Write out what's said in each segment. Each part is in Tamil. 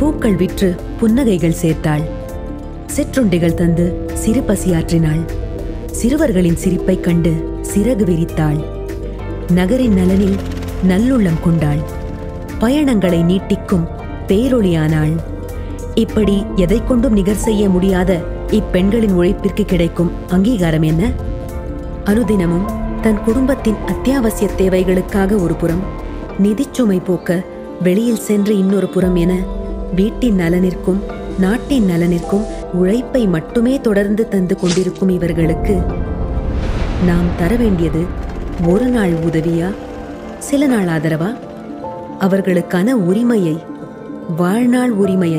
பூக்கள் விற்று புன்னகைகள் சேர்த்தாள் சிற்றுண்டிகள் தந்து சிறு பசியாற்றினாள் சிறுவர்களின் சிரிப்பைக் கண்டு சிறகு விரித்தாள் நகரின் நலனில் நல்லுள்ளம் கொண்டாள் பயணங்களை நீட்டிக்கும் பேரொளியானாள் இப்படி எதை கொண்டும் நிகர் செய்ய முடியாத இப்பெண்களின் உழைப்பிற்கு கிடைக்கும் அங்கீகாரம் என்ன அனுதினமும் தன் குடும்பத்தின் அத்தியாவசிய தேவைகளுக்காக ஒரு புறம் நிதிச்சுமை போக்க வெளியில் சென்று இன்னொரு புறம் என வீட்டின் நலனிற்கும் நாட்டின் நலனிற்கும் உழைப்பை மட்டுமே தொடர்ந்து தந்து கொண்டிருக்கும் இவர்களுக்கு நாம் தர வேண்டியது ஒரு நாள் உதவியா சில நாள் ஆதரவா அவர்களுக்கான உரிமையை வாழ்நாள் உரிமையை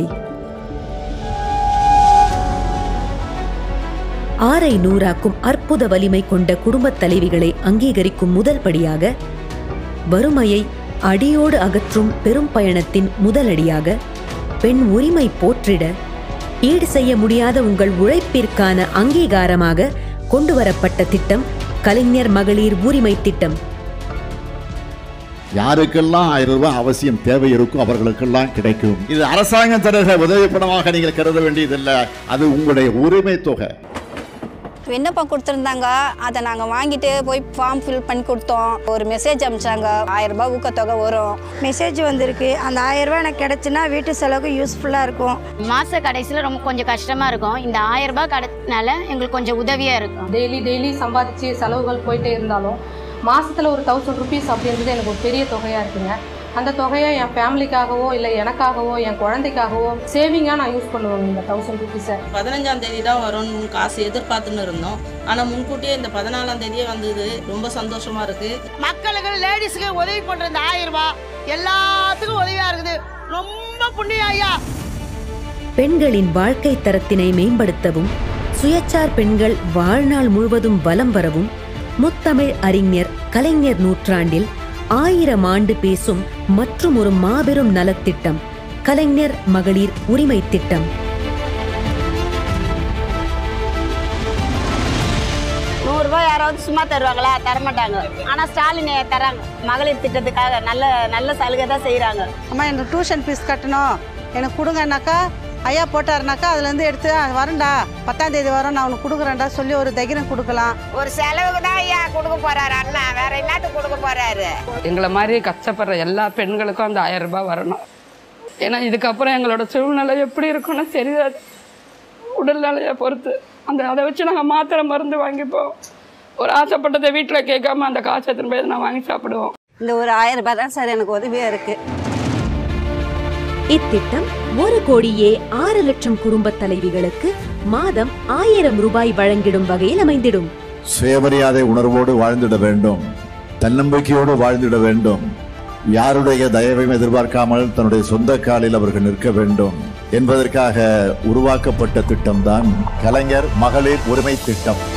ஆரை நூறாக்கும் அற்புத வலிமை கொண்ட குடும்பத் தலைவிகளை அங்கீகரிக்கும் முதல் படியாக வறுமையை அடியோடு அகற்றும் பெரும் பயணத்தின் முதலடியாக பெண் உரிமை போற்றிட ஈடு செய்ய முடியாத உங்கள் உழைப்பிற்கான அங்கீகாரமாக கொண்டுவரப்பட்ட திட்டம் கலைஞர் மகளிர் உரிமை திட்டம் யாருக்கெல்லாம் ஆயிரம் ரூபாய் அவசியம் தேவை இருக்கும் அவர்களுக்கெல்லாம் கிடைக்கும் இது அரசாங்கம் தருகிற உதவி பணமாக நீங்கள் கருத வேண்டியதில்லை அது உங்களுடைய உரிமை தொகை விண்ணப்பம் கொடுத்துருந்தாங்க அதை நாங்கள் வாங்கிட்டு போய் ஃபார்ம் ஃபில் பண்ணி கொடுத்தோம் ஒரு மெசேஜ் அனுப்பிச்சாங்க ஆயிரம் ரூபாய் ஊக்கத்தொகை வரும் மெசேஜ் வந்திருக்கு அந்த ஆயிரம் ரூபாய் எனக்கு கிடைச்சுன்னா வீட்டு செலவுக்கு யூஸ்ஃபுல்லாக இருக்கும் மாச கடைசியில் ரொம்ப கொஞ்சம் கஷ்டமா இருக்கும் இந்த ஆயிரம் ரூபாய் கிடைச்சனால எங்களுக்கு கொஞ்சம் உதவியா இருக்கும் டெய்லி டெய்லி சம்பாதிச்சு செலவுகள் போயிட்டே இருந்தாலும் மாசத்துல ஒரு தௌசண்ட் ருபீஸ் அப்படின்றது எனக்கு ஒரு பெரிய தொகையா இருக்குங்க அந்த தொகையை என் ஃபேமிலிக்காகவோ இல்லை எனக்காகவோ என் குழந்தைக்காகவோ சேவிங்காக நான் யூஸ் பண்ணுவேங்க இந்த தௌசண்ட் ருபீஸை பதினஞ்சாம் தேதி தான் வரும்னு காசு எதிர்பார்த்துன்னு இருந்தோம் ஆனால் முன்கூட்டியே இந்த பதினாலாம் தேதியே வந்தது ரொம்ப சந்தோஷமா இருக்கு மக்களுக்கு லேடிஸுக்கு உதவி பண்ற இந்த ஆயிரம் ரூபாய் எல்லாத்துக்கும் உதவியா இருக்குது ரொம்ப புண்ணியம் ஐயா பெண்களின் வாழ்க்கை தரத்தினை மேம்படுத்தவும் சுயச்சார் பெண்கள் வாழ்நாள் முழுவதும் வலம் வரவும் முத்தமிழ் அறிஞர் கலைஞர் நூற்றாண்டில் ஆயிரம் ஆண்டு பேசும் மற்றும் ஒரு மாபெரும் நலத்திட்டம் கலைஞர் மகளிர் உரிமை திட்டம் நூறுரூவா யாராவது சும்மா தருவாங்களா தரமாட்டாங்க ஆனால் ஸ்டாலின் தராங்க மகளிர் திட்டத்துக்காக நல்ல நல்ல சலுகை தான் செய்கிறாங்க அம்மா எனக்கு டியூஷன் ஃபீஸ் கட்டணும் எனக்கு கொடுங்கன்னாக்கா ஐயா போட்டாருனாக்கா அதுலேருந்து எடுத்து "ஆ, வரேன்டா பத்தாம் தேதி வரும் நான் உனக்கு கொடுக்குறேன்டா சொல்லி ஒரு தைரியம் கொடுக்கலாம் ஒரு செலவுக்கு தான் ஐயா கொடுக்க போறாரு அண்ணா வேற என்னத்துக்கு கொடுக்க போறாரு எங்களை மாதிரி கஷ்டப்படுற எல்லா பெண்களுக்கும் அந்த ஆயிரம் ரூபாய் வரணும் ஏன்னா இதுக்கப்புறம் எங்களோட சூழ்நிலை எப்படி இருக்கும்னு தெரியாது உடல்நிலையை பொறுத்து அந்த அதை வச்சு நாங்கள் மாத்திரை மருந்து வாங்கிப்போம் ஒரு ஆசைப்பட்டதை வீட்டில் கேட்காம அந்த காசை எடுத்துன்னு போய் நான் வாங்கி சாப்பிடுவோம் இந்த ஒரு ஆயிரம் ரூபாய் தான் சார் எனக்கு உதவியாக இருக்குது இத்திட்டம் ஒரு கோடியே ஆறு லட்சம் குடும்ப தலைவிகளுக்கு மாதம் ஆயிரம் ரூபாய் வழங்கிடும் வகையில் அமைந்திடும் சுயமரியாதை உணர்வோடு வாழ்ந்திட வேண்டும் தன்னம்பிக்கையோடு வாழ்ந்திட வேண்டும் யாருடைய தயவையும் எதிர்பார்க்காமல் தன்னுடைய சொந்த காலில் அவர்கள் நிற்க வேண்டும் என்பதற்காக உருவாக்கப்பட்ட திட்டம்தான் கலைஞர் மகளிர் உரிமை திட்டம்